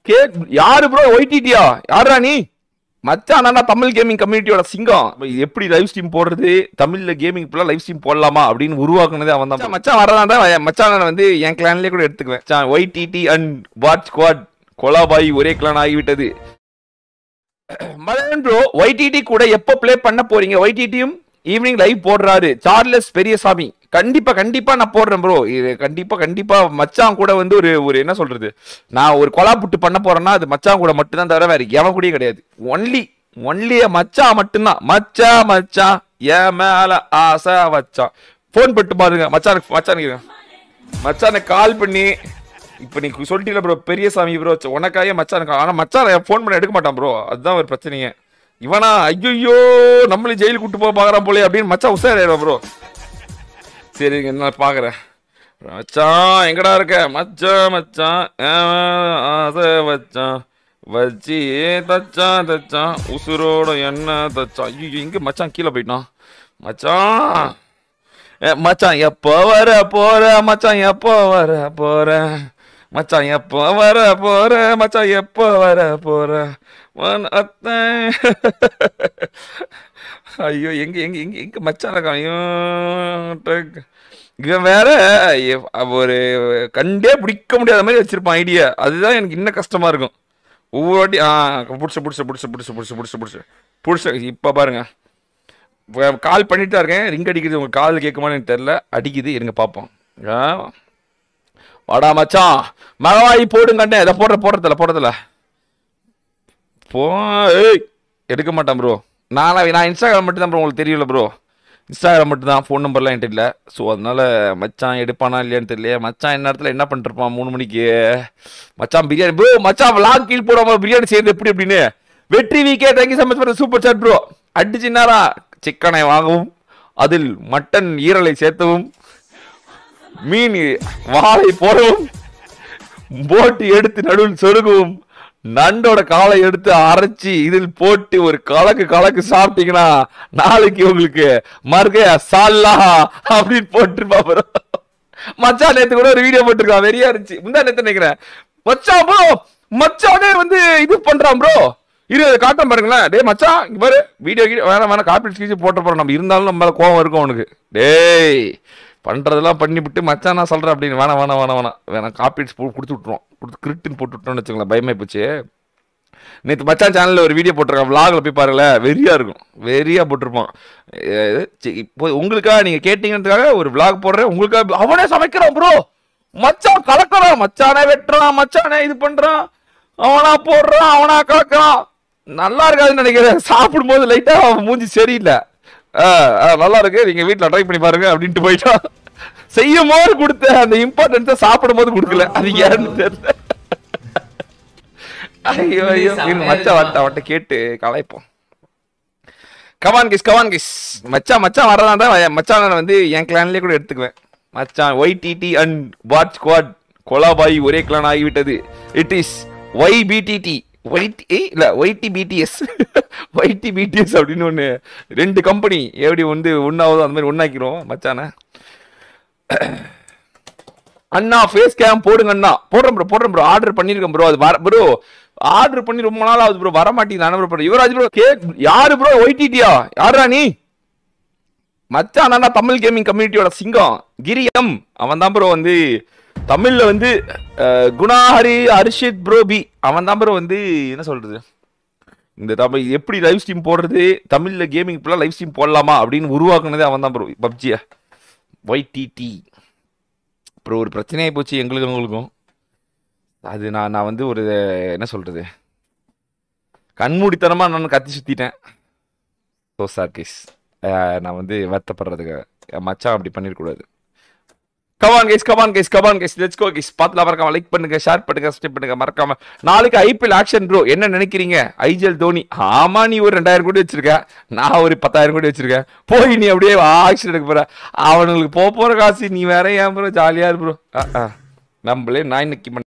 K யாரு bro ஒய்டிடியா யாரா நீ மச்சான் நான் தமிழ் கேமிங் கம்யூனிட்டியோட சிங்கம் இது எப்படி லைவ் ஸ்ட்ரீம் போடுறது தமிழ்ல கேமிங் ஃபுல்லா லைவ் ஸ்ட்ரீம் போடலாமா அப்படின்னு உருவாக்குனதே அவன் தான் மச்சான் வரதான் தான் மச்சான் வந்து என் கிளான்லயே கூட எடுத்துக்குவேன் மச்சான் ஒய்டிடி அண்ட் வாட் ஸ்குவாட் கொலாபாய் ஒரே கிளான் ஆகிவிட்டது மதன் ப்ரோ ஒய்டிடி கூட எப்போ ப்ளே பண்ண போறீங்க ஒய்டிடியும் ஈவினிங் லைவ் போடுறாரு சார்லஸ் பெரியசாமி கண்டிப்பா கண்டிப்பா நான் போடுறேன் ப்ரோ இது கண்டிப்பா கண்டிப்பா மச்சான் கூட வந்து ஒரு ஒரு என்ன சொல்றது நான் ஒரு கொலா புட்டு பண்ண போறேன்னா அது மச்சான் கூட மட்டும்தான் தவிர வேற எவன் கூடயும் கிடையாது ஒன்லி ஒன்லி மச்சான் மட்டும்தான் மச்சான் மச்சான் என் மேல ஆசை வச்சான் ஃபோன் பண்ணிட்டு பாருங்க மச்சானுக்கு மச்சானுக்கு மச்சானுக்கு கால் பண்ணி இப்போ நீ சொல்லிட்டீல ப்ரோ பெரியசாமி ப்ரோ உனக்காக மச்சானுக்கு ஆனால் மச்சான் ஃபோன் பண்ண எடுக்க மாட்டான் ப்ரோ அதுதான் ஒரு பிரச்சனையே இவனா ஐயோ நம்மளும் ஜெயிலுக்கு கூட்டு போக பார்க்குறான் போலே அப்படின்னு மச்சான் உசாரியா ப்ரோ சரிங்க நான் பார்க்குறேன் மச்சான் எங்கடா இருக்க மச்சான் மச்சான் ஏன் ஆசை வச்சான் வச்சு தச்சான் தச்சான் உசுரோட எண்ணெய் தச்சான் ஐயோ எங்க மச்சான் கீழே போயிட்டான் மச்சான் ஏ, மச்சான் எப்போ வர போற மச்சான் எப்போ வர போற மச்சான் எப்போ வர போற மச்சான் எப்போ வர போற உன் அத்தை. ஐயோ எங்க எங்க எங்க எங்க மச்சான் இருக்கான் ஐயோ டக். இவன் வேற எ- ஒரு கண்டே பிடிக்க முடியாத மாதிரி வச்சிருப்பான் ஐடியா அதுதான் எனக்கு இன்னும் கஷ்டமா இருக்கும் ஒவ்வொரு வாட்டி ஆ பிடிச்ச பிடிச்ச பிடிச்ச பிடிச்ச பிடிச்ச பிடிச்ச பிடிச்ச பிடிச்ச இப்போ பாருங்க வ- கால் பண்ணிட்டு தான் இருக்கேன் ரிங் அடிக்குது உங்க கால் கேட்குமான்னு எனக்கு தெரியல அடிக்குது இருங்க பார்ப்போம் ஆ. வாடா மச்சான் மகவாயி போடுங்கண்ணே இதை போடுற போடுறதில்ல போடுறதில்ல போ ஏய் எடுக்க மாட்டான் ப்ரோ நான் நான் இன்ஸ்டாகிராம் மட்டும் தான் ப்ரோ உங்களுக்கு தெரியல ப்ரோ இன்ஸ்டாகிராம் மட்டும் தான் ஃபோன் நம்பர்லாம் என்கிட்ட இல்லை ஸோ அதனால மச்சான் எடுப்பானா இல்லையான்னு தெரியல மச்சான் என்ன இடத்துல என்ன பண்ணிருப்பான் மூணு மணிக்கு மச்சான் பிரியாணி ப்ரோ மச்சான் லாக் கீழ் போடாம பிரியாணி செய்யறது எப்படி அப்படின்னு வெற்றி வீக்கே thank you so much for super chat bro அடிச்சுனாரா சிக்கனை வாங்கவும் அதில் மட்டன் ஈரலை சேர்த்தவும் மீன் வாழை போடவும் போட்டு எடுத்து நடுவில் சொருகவும் நண்டோட காலை எடுத்து அரைச்சி இதில் போட்டு ஒரு கலக்கு கலக்கு சாப்பிட்டீங்கன்னா நாளைக்கு உங்களுக்கு மறுக சால்லா அப்படின்னு போட்டுருப்பா bro. மச்சான் நேத்து கூட ஒரு வீடியோ போட்டிருக்கான் வெறியா இருந்துச்சு முந்தா நேத்து நினைக்கிறேன் மச்சான் ப்ரோ மச்சானே வந்து இது பண்றான் ப்ரோ இரு அதை காட்டம் பாருங்களேன் டேய் மச்சான் இங்க பாரு வீடியோ கீடியோ வேணாம் வேணாம் காப்பி ஸ்பீச் போட்ட போறோம் நம்ம இருந்தாலும் நம்ம மேல கோவம் இருக்கும் அவனுக்கு டேய் பண்றதெல்லாம் பண்ணிவிட்டு மச்சான் நான் சொல்றேன் அப்படின்னு வேணாம் வேணாம் வேணாம் வேணாம் வேணாம் காப்பீட்ஸ் போ கொடுத்து விட்ருவோம் கொடுத்து கிரிட்டுன்னு போட்டு விட்டோம்னு வச்சுங்களேன் பயமே போச்சு நேற்று மச்சான் சேனலில் ஒரு வீடியோ போட்டிருக்கான் vlogல போய் பாருங்களேன் வெறியா இருக்கும் வெறியா போட்டிருப்பான் அஹ் சி- இப்போ உங்களுக்காக நீங்க கேட்டீங்கன்றதுக்காக ஒரு vlog போடுறேன் உங்களுக்காக அவனே சமைக்கிறான் ப்ரோ மச்சான் கலக்கிறான் மச்சானே வெட்டுறான் மச்சானே இது பண்றான் அவனா போடுறான் அவனா கலக்கிறான் நல்லா இருக்காதுன்னு நினைக்கிறேன் சாப்பிடும்போது லைட்டா அவன் மூஞ்சி சரியில்லை ஆஹ் ஆஹ் நல்லா இருக்கு நீங்க வீட்ல ட்ரை பண்ணி பாருங்க அப்படின்ட்டு போயிட்டான் செய்யும் போது கொடுத்த அந்த இம்பார்ட்டன்ஸை சாப்பிடும் போது கொடுக்கல அது ஏன்னு தெரியல ஐயோ ஐயோ இரு, மச்சான் வட்ட அவட்ட கேட்டு கலாய்ப்போம் கவான் கிஸ் கவான் கிஸ் மச்சான் மச்சான் வரதான் தான் மச்சான் நான் வந்து என் கிளான்லயே கூட எடுத்துக்குவேன் மச்சான் ஒய்டிடி அண்ட் வாட் ஸ்குவாட் கொலாபாய் ஒரே கிளான் ஆகிவிட்டது it is Y BTT white இல்ல ஒய்டி பிடிஎஸ் ஒய்டி பிடிஎஸ் அப்படின்னு ஒன்று ரெண்டு கம்பெனி எப்படி வந்து ஒன்றாவதோ அந்த மாதிரி ஒன்றாக்கிறோம் மச்சானே அண்ணா ஃபேஸ் கேம் போடுங்க அண்ணா போடுறேன் ப்ரோ போடுறேன் ப்ரோ ஆர்டர் பண்ணிருக்கேன் ப்ரோ அது வர ப்ரோ ஆர்டர் பண்ணி ரொம்ப நாள் ஆகுது ப்ரோ வர மாட்டேங்குது நான் ப்ரோ யுவராஜ் ப்ரோ கே யாரு ப்ரோ ஒய்டிடியா யாரா நீ மச்சான் நான் தமிழ் கேமிங் கம்யூனிட்டியோட சிங்கம் கிரியம் அவன் தான் ப்ரோ வந்து தமிழ்ல வந்து அஹ், குணாஹரி அர்ஷித் ப்ரோ பி அவன் தான் ப்ரோ வந்து என்ன சொல்றது இந்த தமிழ் எப்படி லைவ் ஸ்ட்ரீம் போடுறது தமிழ்ல கேமிங் ஃபுல்லாக லைவ் ஸ்ட்ரீம் போடலாமா அப்படின்னு உருவாக்குனதே அவன் தான் ப்ரோ பப்ஜியா ஒய்டிடி அப்புறம் ஒரு பிரச்சனையாகி போச்சு எங்களுக்கும் உங்களுக்கும் அது நான் நான் வந்து ஒரு என்ன சொல்றது கண்மூடித்தனமா நான் கத்தி சுத்திட்டேன் ஸோ சார் கேஸ் நான் வந்து வருத்தப்படுறதுக்கு என் மச்சான் அப்படி பண்ணிடக்கூடாது come on guys come on guys come on guys let's go guys பார்த்துல மறக்காம லைக் பண்ணுங்க ஷேர் பண்ணுங்க சப்ஸ்கிரைப் பண்ணுங்க மறக்காம நாளைக்கு ஐபிஎல் ஆக்ஷன் ப்ரோ என்ன நினைக்கிறீங்க ஐஜிஎல் தோனி ஆமா நீ ஒரு ரெண்டாயிரம் கோடி வச்சிருக்க நான் ஒரு பத்தாயிரம் கோடி வச்சிருக்கேன் போய் நீ அப்படியே ஆக்ஷன் எடுக்க போற அவனுங்களுக்கு போக போற காசு நீ வேற ஏன் ப்ரோ ஜாலியா இரு ப்ரோ நம்மளே நான் இன்னைக்கு